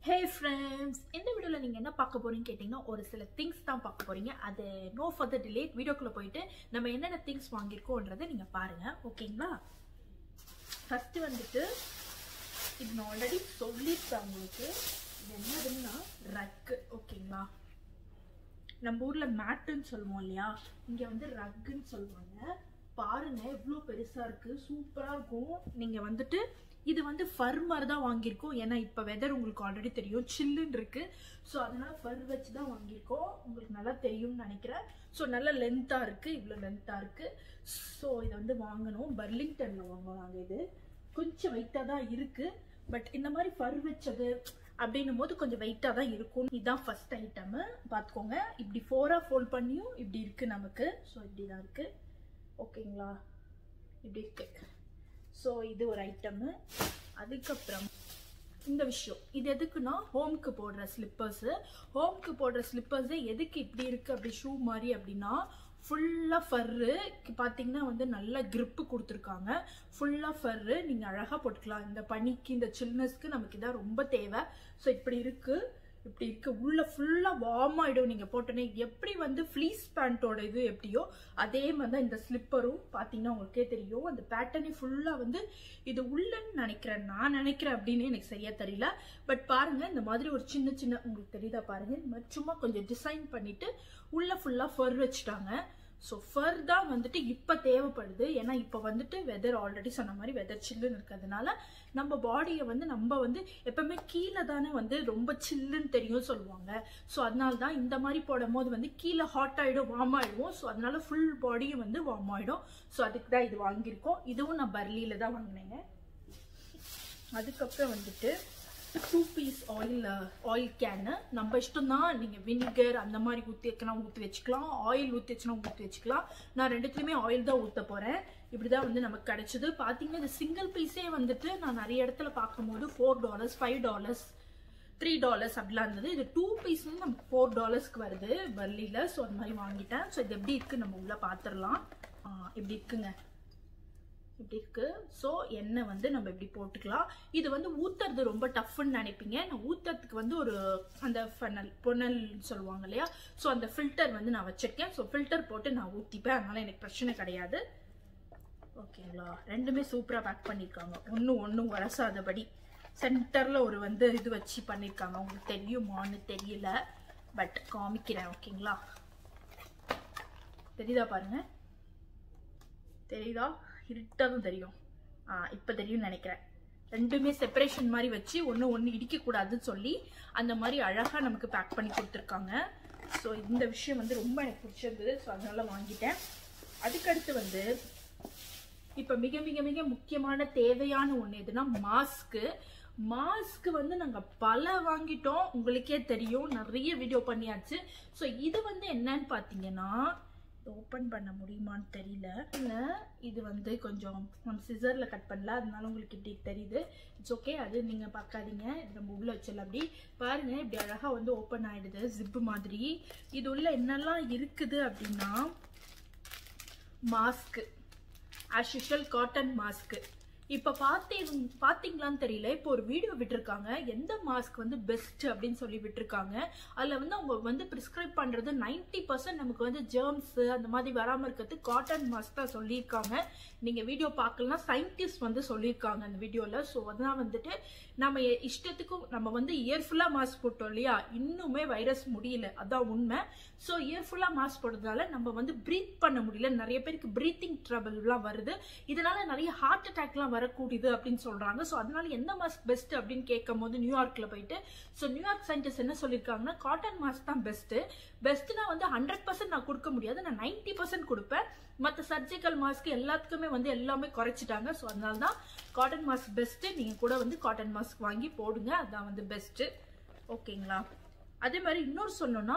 hey friends இந்த வீடியோவில் நீங்கள் என்ன பார்க்க போறீங்க கேட்டிங்கன்னா ஒரு சில திங்ஸ் தான் பார்க்க போறீங்க அது நோ ஃபர்தர் டிலே வீடியோக்குள்ளே போயிட்டு நம்ம என்னென்ன திங்ஸ் வாங்கியிருக்கோன்றதை நீங்கள் பாருங்கள் ஓகேங்களா ஃபஸ்ட்டு வந்துட்டு இது நான் ஆல்ரெடி சொல்லியிருப்பேன் உங்களுக்கு இது என்னதுன்னா ரக்கு ஓகேங்களா நம்ம ஊரில் மேட்டுன்னு சொல்லுவோம் இல்லையா இங்கே வந்து ரக்குன்னு சொல்லுவாங்க பாருங்க எவ்வளோ பெருசாக இருக்குது சூப்பராக இருக்கும் நீங்கள் வந்துட்டு இது வந்து ஃபர் மாதிரி தான் வாங்கியிருக்கோம் ஏன்னா இப்போ வெதர் உங்களுக்கு ஆல்ரெடி தெரியும் சில்லுன்னு இருக்கு ஸோ அதனால ஃபர் வச்சு தான் வாங்கியிருக்கோம் உங்களுக்கு நல்லா தெரியும்னு நினைக்கிறேன் ஸோ நல்ல லென்த்தாக இருக்குது இவ்வளோ லென்த்தாக இருக்குது ஸோ இதை வந்து வாங்கணும் பர்லிங்டனில் வாங்குவாங்க இது கொஞ்சம் வெயிட்டாக தான் இருக்குது பட் இந்த மாதிரி ஃபர் வச்சது அப்படின்னும் போது கொஞ்சம் வெயிட்டாக தான் இருக்கும் இதுதான் ஃபர்ஸ்ட் ஐட்டமு பார்த்துக்கோங்க இப்படி ஃபோராக ஃபோல்ட் பண்ணியும் இப்படி இருக்குது நமக்கு ஸோ இப்படி தான் இருக்குது ஓகேங்களா இப்படி இருக்கு ஸோ இது ஒரு ஐட்டமு அதுக்கப்புறம் இந்த விஷயம் இது எதுக்குன்னா ஹோம்க்கு போடுற ஸ்லிப்பர்ஸு ஹோம்க்கு போடுற ஸ்லிப்பர்ஸே எதுக்கு இப்படி இருக்குது அப்படி ஷூ மாதிரி அப்படின்னா ஃபுல்லாக ஃபர்ரு பார்த்தீங்கன்னா வந்து நல்ல கிரிப்பு கொடுத்துருக்காங்க ஃபுல்லாக ஃபர்ரு நீங்கள் அழகாக போட்டுக்கலாம் இந்த பனிக்கு இந்த சில்னஸ்க்கு நமக்கு இதான் ரொம்ப தேவை ஸோ இப்படி இருக்குது இப்படி இருக்கு உள்ள ஃபுல்லா வார்ம் ஆயிடும் நீங்க போட்டோன்னே எப்படி வந்து ஃப்ளீஸ் பேண்டோட இது எப்படியோ அதே மாதிரி தான் இந்த ஸ்லிப்பரும் பாத்தீங்கன்னா உங்களுக்கே தெரியும் அந்த பேட்டர்னே ஃபுல்லா வந்து இது உள்ளன்னு நினைக்கிறேன் நான் நினைக்கிறேன் அப்படின்னு எனக்கு சரியா தெரியல பட் பாருங்க இந்த மாதிரி ஒரு சின்ன சின்ன உங்களுக்கு தெரியுதா பாருங்க இந்த மாதிரி சும்மா கொஞ்சம் டிசைன் பண்ணிட்டு உள்ள ஃபுல்லா ஃபர் வச்சுட்டாங்க ஸோ ஃபர் தான் வந்துட்டு இப்போ தேவைப்படுது ஏன்னா இப்போ வந்துட்டு வெதர் ஆல்ரெடி சொன்ன மாதிரி வெதர் சில்லுன்னு இருக்கிறதுனால நம்ம பாடியை வந்து நம்ம வந்து எப்பவுமே கீழே தானே வந்து ரொம்ப சில்லுன்னு தெரியும் சொல்லுவாங்க ஸோ அதனால தான் இந்த மாதிரி போடும் போது வந்து கீழே ஹாட் ஆகிடும் வார்ம் ஆகிடுவோம் ஸோ அதனால ஃபுல் பாடியும் வந்து வார்ம் ஆகிடும் ஸோ அதுக்கு தான் இது வாங்கியிருக்கோம் இதுவும் நான் பர்லியில் தான் வாங்கினேங்க அதுக்கப்புறம் வந்துட்டு two piece oil oil can நம்ம இஷ்டம் தான் நீங்கள் வினிகர் அந்த மாதிரி ஊற்றி வைக்கலாம் ஊற்றி வச்சுக்கலாம் ஆயில் ஊற்றி வச்சுனா ஊற்றி வச்சுக்கலாம் நான் ரெண்டுத்துலையுமே ஆயில் தான் ஊற்ற போகிறேன் இப்படி தான் வந்து நமக்கு கிடைச்சது பார்த்தீங்கன்னா இந்த சிங்கிள் பீஸே வந்துட்டு நான் நிறைய இடத்துல பார்க்கும்போது four dollars five dollars three dollars அப்படிலாம் இருந்தது இது டூ பீஸ் வந்து நமக்கு ஃபோர் டாலர்ஸ்க்கு வருது பர்லியில் ஸோ அந்த மாதிரி வாங்கிட்டேன் ஸோ இது எப்படி இருக்குது நம்ம உள்ளே பார்த்துடலாம் இப்படி இருக்குங்க இப்படி இருக்கு ஸோ எண்ணெய் வந்து நம்ம இப்படி போட்டுக்கலாம் இது வந்து ஊத்துறது ரொம்ப டஃப்னு நினைப்பீங்க நான் ஊத்துறதுக்கு வந்து ஒரு அந்த ஃபனல் பொனல் சொல்லுவாங்க இல்லையா ஸோ அந்த ஃபில்டர் வந்து நான் வச்சிருக்கேன் ஸோ ஃபில்டர் போட்டு நான் ஊற்றிப்பேன் அதனால எனக்கு பிரச்சனை கிடையாது ஓகேங்களா ரெண்டுமே சூப்பராக பேக் பண்ணியிருக்காங்க ஒன்றும் ஒன்றும் உரசாதபடி சென்டரில் ஒரு வந்து இது வச்சு பண்ணியிருக்காங்க உங்களுக்கு தெரியுமான்னு தெரியல பட் காமிக்கிறேன் ஓகேங்களா தெரியுதா பாருங்க தெரியுதா இருட்டாகவும் தெரியும் ஆ இப்போ தெரியும்னு நினைக்கிறேன் ரெண்டுமே செப்பரேஷன் மாதிரி வச்சு ஒன்று ஒன்று இடிக்கக்கூடாதுன்னு சொல்லி அந்த மாதிரி அழகாக நமக்கு பேக் பண்ணி கொடுத்துருக்காங்க ஸோ இந்த விஷயம் வந்து ரொம்ப எனக்கு பிடிச்சிருந்தது ஸோ அதனால வாங்கிட்டேன் அதுக்கடுத்து வந்து இப்போ மிக மிக மிக முக்கியமான தேவையான ஒன்று எதுனா மாஸ்க்கு மாஸ்க் வந்து நாங்கள் பல வாங்கிட்டோம் உங்களுக்கே தெரியும் நிறைய வீடியோ பண்ணியாச்சு ஸோ இது வந்து என்னன்னு பார்த்தீங்கன்னா ஓப்பன் பண்ண முடியுமான்னு தெரியல இல்லை இது வந்து கொஞ்சம் நம்ம சிசரில் கட் பண்ணல அதனால உங்களுக்கு இப்படி தெரியுது இட்ஸ் ஓகே அது நீங்கள் பார்க்காதீங்க நம்ம உள்ளே வச்சிடலாம் அப்படி பாருங்க இப்படி அழகாக வந்து ஓப்பன் ஆகிடுது ஜிப்பு மாதிரி இது உள்ள என்னெல்லாம் இருக்குது அப்படின்னா mask as usual cotton mask இப்போ பார்த்தீங்க பார்த்தீங்களான்னு தெரியல இப்போ ஒரு வீடியோ விட்டுருக்காங்க எந்த மாஸ்க் வந்து பெஸ்ட் அப்படின்னு சொல்லி விட்டுருக்காங்க அதில் வந்து அவங்க வந்து ப்ரிஸ்கிரைப் பண்ணுறது நைன்டி பர்சன்ட் நமக்கு வந்து ஜேர்ம்ஸ் அந்த மாதிரி வராமல் இருக்கிறது காட்டன் மாஸ்க் தான் சொல்லியிருக்காங்க நீங்கள் வீடியோ பார்க்கலாம் சயின்டிஸ்ட் வந்து சொல்லியிருக்காங்க அந்த வீடியோவில் ஸோ அதெல்லாம் வந்துட்டு நம்ம இஷ்டத்துக்கும் நம்ம வந்து இயர்ஃபுல்லாக மாஸ்க் போட்டோம் இல்லையா இன்னுமே வைரஸ் முடியல அதான் உண்மை ஸோ இயர்ஃபுல்லாக மாஸ்க் போடுறதால நம்ம வந்து ப்ரீத் பண்ண முடியல நிறைய பேருக்கு ப்ரீத்திங் ட்ரபிள்லாம் வருது இதனால நிறைய ஹார்ட் அட்டாக்லாம் வரக்கூடியது அப்படின்னு சொல்றாங்க ஸோ அதனால எந்த மாஸ்க் பெஸ்ட் அப்படின்னு கேட்கும் போது நியூயார்க்ல போயிட்டு ஸோ நியூயார்க் சயின்டிஸ்ட் என்ன சொல்லியிருக்காங்கன்னா காட்டன் மாஸ்க் தான் பெஸ்ட் பெஸ்ட்னா வந்து ஹண்ட்ரட் பர்சன்ட் நான் கொடுக்க முடியாது நான் நைன்டி பர்சன்ட் கொடுப்பேன் மற்ற சர்ஜிக்கல் மாஸ்க் எல்லாத்துக்குமே வந்து எல்லாமே குறைச்சிட்டாங்க ஸோ அதனால தான் காட்டன் மாஸ்க் பெஸ்ட் நீங்க கூட வந்து காட்டன் மாஸ்க் வாங்கி போடுங்க அதான் வந்து பெஸ்ட் ஓகேங்களா அதே மாதிரி இன்னொரு சொல்லணும்னா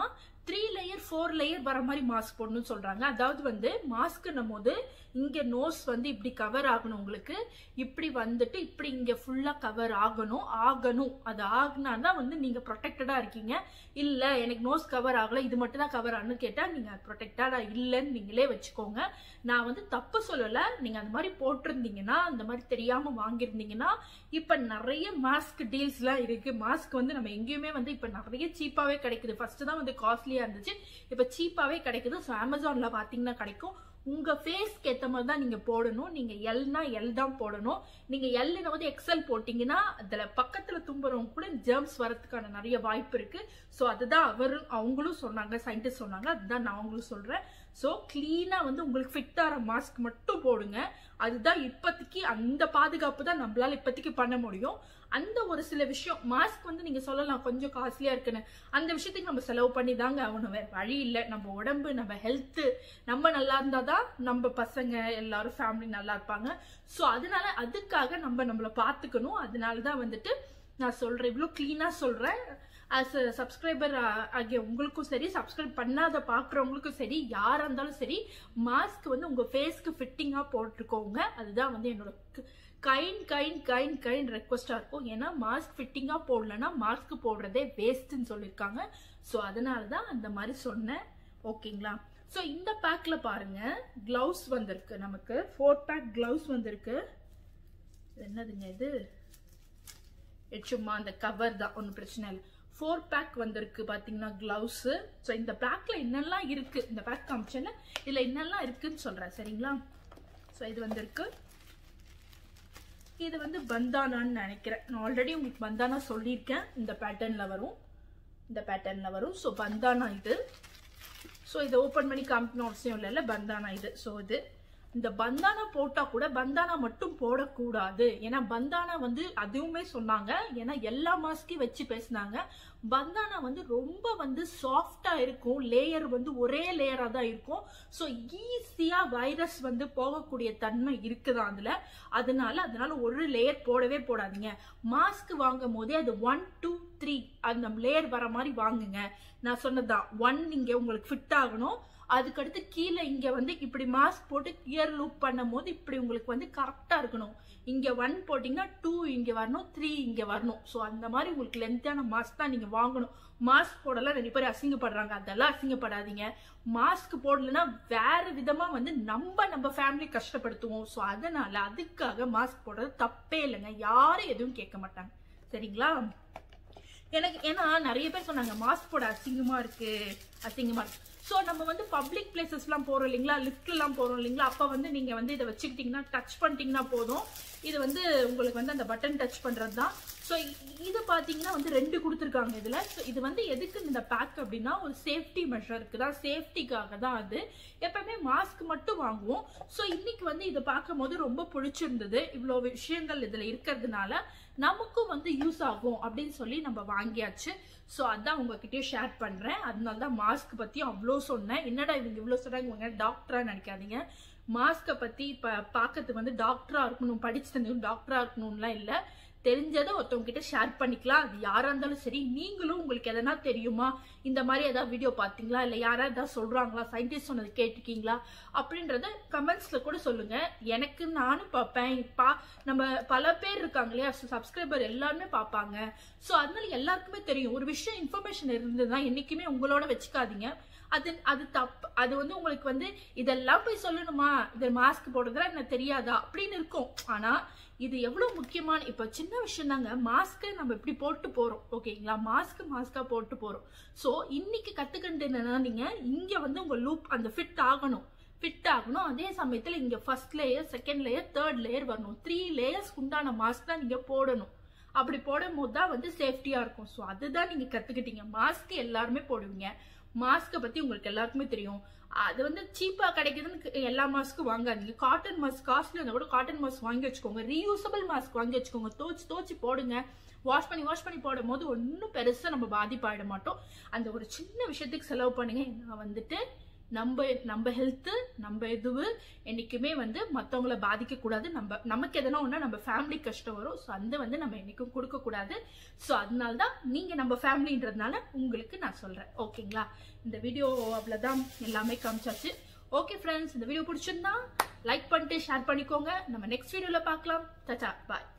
த்ரீ லேயர் ஃபோர் லேயர் வர மாதிரி மாஸ்க் போடணும்னு சொல்றாங்க அதாவது வந்து மாஸ்க்னும் போது இங்க நோஸ் வந்து இப்படி கவர் ஆகணும் உங்களுக்கு இப்படி வந்துட்டு இப்படி இங்க ஃபுல்லா கவர் ஆகணும் ஆகணும் அது ஆகுனா வந்து நீங்க ப்ரொடெக்டடா இருக்கீங்க இல்ல எனக்கு நோஸ் கவர் ஆகல இது மட்டும் தான் கவர் ஆகணும்னு கேட்டா நீங்க ப்ரொடெக்டடா இல்லைன்னு நீங்களே வச்சுக்கோங்க நான் வந்து தப்பு சொல்லல நீங்க அந்த மாதிரி போட்டிருந்தீங்கன்னா அந்த மாதிரி தெரியாம வாங்கியிருந்தீங்கன்னா இப்ப நிறைய மாஸ்க் டீல்ஸ் எல்லாம் இருக்கு மாஸ்க் வந்து நம்ம எங்கேயுமே வந்து இப்ப நிறைய சீப்பாவே கிடைக்குது ஃபர்ஸ்ட் தான் வந்து காஸ்ட்லியா இருந்துச்சு இப்ப சீப்பாவே கிடைக்குது ஸோ அமேசான்ல பாத்தீங்கன்னா கிடைக்கும் உங்க ஃபேஸ்க்கு ஏத்த மாதிரி தான் நீங்க போடணும் நீங்க எல்னா எல் தான் போடணும் நீங்க எல்லுன்னு வந்து எக்ஸல் போட்டீங்கன்னா அதுல பக்கத்துல தும்புறவங்க கூட ஜெர்ம்ஸ் வரதுக்கான நிறைய வாய்ப்பு இருக்கு ஸோ அதுதான் அவரும் அவங்களும் சொன்னாங்க சயின்டிஸ்ட் சொன்னாங்க அதுதான் நான் அவங்களும் சொல்றேன் ஸோ கிளீனா வந்து உங்களுக்கு ஃபிட் ஆகிற மாஸ்க் மட்டும் போடுங்க அதுதான் இப்போதைக்கு அந்த பாதுகாப்பு தான் நம்மளால இப்போதைக்கு பண்ண முடியும் அந்த ஒரு சில விஷயம் மாஸ்க் வந்து நீங்க சொல்லலாம் கொஞ்சம் காஸ்ட்லியா இருக்குன்னு அந்த விஷயத்துக்கு நம்ம செலவு பண்ணி தாங்க ஆகணும் வேற வழி இல்லை நம்ம உடம்பு நம்ம ஹெல்த் நம்ம நல்லா இருந்தாதான் நம்ம பசங்க எல்லாரும் ஃபேமிலி நல்லா இருப்பாங்க ஸோ அதனால அதுக்காக நம்ம நம்மளை பார்த்துக்கணும் அதனால தான் வந்துட்டு நான் சொல்றேன் இவ்வளோ கிளீனா சொல்றேன் ஆஸ் அ சப்ஸ்கிரைபர் ஆகிய உங்களுக்கும் சரி சப்ஸ்கிரைப் பண்ணாத பார்க்குறவங்களுக்கும் சரி யாராக இருந்தாலும் சரி மாஸ்க் வந்து உங்கள் ஃபேஸ்க்கு ஃபிட்டிங்காக போட்டுக்கோங்க அதுதான் வந்து என்னோட கைண்ட் கைண்ட் கைண்ட் கைண்ட் ரெக்வஸ்டாக இருக்கும் ஏன்னா மாஸ்க் ஃபிட்டிங்காக போடலன்னா மாஸ்க் போடுறதே வேஸ்ட்டுன்னு சொல்லியிருக்காங்க ஸோ அதனால தான் அந்த மாதிரி சொன்னேன் ஓகேங்களா ஸோ இந்த பேக்கில் பாருங்க க்ளவுஸ் வந்திருக்கு நமக்கு ஃபோர் பேக் க்ளவுஸ் வந்திருக்கு என்னதுங்க இது சும்மா அந்த கவர் தான் ஒன்றும் பிரச்சனை இல்லை ஃபோர் பேக் வந்திருக்கு பார்த்தீங்கன்னா க்ளவுஸு ஸோ இந்த பேக்கில் என்னெல்லாம் இருக்குது இந்த பேக் காமிச்சல இதில் என்னெல்லாம் இருக்குன்னு சொல்கிறேன் சரிங்களா ஸோ இது வந்திருக்கு இது வந்து பந்தானான்னு நினைக்கிறேன் நான் ஆல்ரெடி உங்களுக்கு பந்தானா சொல்லியிருக்கேன் இந்த பேட்டர்னில் வரும் இந்த பேட்டர்னில் வரும் ஸோ பந்தானா இது ஸோ இதை ஓப்பன் பண்ணி காமிக்கணும் அவசியம் இல்லைல்ல பந்தானா இது ஸோ இது இந்த பந்தானா போட்டா கூட பந்தானா மட்டும் போடக்கூடாது ஏன்னா பந்தானா வந்து அதுவுமே சொன்னாங்க ஏன்னா எல்லா மாஸ்கையும் வச்சு பேசினாங்க பந்தானா வந்து ரொம்ப வந்து சாஃப்டா இருக்கும் லேயர் வந்து ஒரே லேயரா தான் இருக்கும் ஸோ ஈஸியா வைரஸ் வந்து போகக்கூடிய தன்மை இருக்குதா அதுல அதனால அதனால ஒரு லேயர் போடவே போடாதீங்க மாஸ்க் வாங்கும் போதே அது ஒன் டூ த்ரீ அந்த லேயர் வர மாதிரி வாங்குங்க நான் சொன்னதான் ஒன் இங்க உங்களுக்கு ஃபிட் ஆகணும் அதுக்கடுத்து கீழே இங்க வந்து இப்படி மாஸ்க் போட்டு இயர் லூப் பண்ணும் போது இப்படி உங்களுக்கு வந்து கரெக்டா இருக்கணும் இங்க ஒன் போட்டீங்கன்னா டூ இங்க வரணும் த்ரீ இங்க வரணும் ஸோ அந்த மாதிரி உங்களுக்கு லென்த்தான மாஸ்க் தான் நீங்க வாங்கணும் மாஸ்க் போடலாம் நிறைய பேர் அசிங்கப்படுறாங்க அதெல்லாம் அசிங்கப்படாதீங்க மாஸ்க் போடலன்னா வேற விதமா வந்து நம்ம நம்ம ஃபேமிலி கஷ்டப்படுத்துவோம் ஸோ அதனால அதுக்காக மாஸ்க் போடுறது தப்பே இல்லைங்க யாரும் எதுவும் கேட்க மாட்டாங்க சரிங்களா எனக்கு ஏன்னா நிறைய பேர் சொன்னாங்க மாஸ்க் போட அசிங்கமா இருக்கு அசிங்கமா இருக்கு ஸோ நம்ம வந்து பப்ளிக் பிளேசஸ்லாம் போகிறோம் இல்லைங்களா லிஃப்ட்லாம் போகிறோம் இல்லைங்களா அப்போ வந்து நீங்கள் வந்து இதை வச்சுக்கிட்டிங்கன்னா டச் பண்ணிட்டீங்கன்னா போதும் இது வந்து உங்களுக்கு வந்து அந்த பட்டன் டச் பண்ணுறது தான் ஸோ இது பார்த்தீங்கன்னா வந்து ரெண்டு கொடுத்துருக்காங்க இதில் ஸோ இது வந்து எதுக்கு இந்த பேக் அப்படின்னா ஒரு சேஃப்டி மெஷருக்கு தான் சேஃப்டிக்காக தான் அது எப்பவுமே மாஸ்க் மட்டும் வாங்குவோம் ஸோ இன்னைக்கு வந்து இதை பார்க்கும் போது ரொம்ப பிடிச்சிருந்தது இவ்வளோ விஷயங்கள் இதில் இருக்கிறதுனால நமக்கும் வந்து யூஸ் ஆகும் அப்படின்னு சொல்லி நம்ம வாங்கியாச்சு ஸோ அதான் உங்ககிட்டயும் ஷேர் பண்ணுறேன் அதனால தான் மாஸ்க் பற்றியும் அவ்வளோ சொன்னேன் என்னடா இவங்க இவ்வளோ சொல்கிறாங்க இவங்க டாக்டரா நினைக்காதீங்க மாஸ்கை பற்றி இப்போ பார்க்கறதுக்கு வந்து டாக்டராக இருக்கணும் படிச்சு டாக்டராக இருக்கணும்லாம் இல்லை தெரிஞ்சதை ஒருத்தவங்க கிட்ட ஷேர் பண்ணிக்கலாம் அது யாரா இருந்தாலும் சரி நீங்களும் உங்களுக்கு எதனா தெரியுமா இந்த மாதிரி ஏதாவது வீடியோ பார்த்தீங்களா இல்லை யாராவது ஏதாவது சொல்றாங்களா சயின்டிஸ்ட் சொன்னது கேட்டிருக்கீங்களா அப்படின்றத கமெண்ட்ஸ்ல கூட சொல்லுங்க எனக்கு நானும் பார்ப்பேன் பா நம்ம பல பேர் இருக்காங்க இல்லையா சப்ஸ்கிரைபர் எல்லாருமே பார்ப்பாங்க ஸோ அதனால எல்லாருக்குமே தெரியும் ஒரு விஷயம் இன்ஃபர்மேஷன் இருந்ததுன்னா என்னைக்குமே உங்களோட வச்சுக்காதீங்க அது அது தப்பு அது வந்து உங்களுக்கு வந்து இதெல்லாம் போய் சொல்லணுமா இது மாஸ்க் போடுறதுல எனக்கு தெரியாதா அப்படின்னு இருக்கும் ஆனா இது எவ்வளவு முக்கியமான இப்ப சின்ன விஷயம் தாங்க மாஸ்க் நம்ம இப்படி போட்டு போறோம் ஓகேங்களா மாஸ்க் மாஸ்கா போட்டு போறோம் சோ இன்னைக்கு கத்துக்கிட்டு என்னன்னா நீங்க இங்க வந்து உங்க லூப் அந்த ஃபிட் ஆகணும் ஃபிட் ஆகணும் அதே சமயத்துல இங்க first layer second layer third layer வரணும் த்ரீ லேயர்ஸ் உண்டான மாஸ்க் தான் நீங்க போடணும் அப்படி போடும் போது தான் வந்து சேஃப்டியா இருக்கும் ஸோ அதுதான் நீங்க கத்துக்கிட்டீங்க மாஸ்க் எல்லாருமே போடுவீங்க மாஸ்கை பத்தி உங்களுக்கு எல்லாருக்குமே தெரியும் அது வந்து சீப்பா கிடைக்குதுன்னு எல்லா மாஸ்க்கும் வாங்காதீங்க காட்டன் மாஸ்க் காஸ்ட்லி இருந்தால் கூட காட்டன் மாஸ்க் வாங்கி வச்சுக்கோங்க ரீயூசபிள் மாஸ்க் வாங்கி வச்சுக்கோங்க தோச்சு தோச்சு போடுங்க வாஷ் பண்ணி வாஷ் பண்ணி போடும் போது ஒன்றும் பெருசாக நம்ம பாதிப்பாயிட மாட்டோம் அந்த ஒரு சின்ன விஷயத்துக்கு செலவு பண்ணுங்க நான் வந்துட்டு நம்ம நம்ம ஹெல்த்து நம்ம இதுவு என்னைக்குமே வந்து மற்றவங்கள பாதிக்கக்கூடாது நம்ம நமக்கு எதனா ஒன்றா நம்ம ஃபேமிலி கஷ்டம் வரும் ஸோ அந்த வந்து நம்ம என்னைக்கும் கொடுக்கக்கூடாது ஸோ அதனால தான் நீங்கள் நம்ம ஃபேமிலின்றதுனால உங்களுக்கு நான் சொல்கிறேன் ஓகேங்களா இந்த வீடியோ அவ்வளோதான் எல்லாமே காமிச்சாச்சு ஓகே ஃப்ரெண்ட்ஸ் இந்த வீடியோ பிடிச்சிருந்தா லைக் பண்ணிட்டு ஷேர் பண்ணிக்கோங்க நம்ம நெக்ஸ்ட் வீடியோவில் பார்க்கலாம் தச்சா பாய்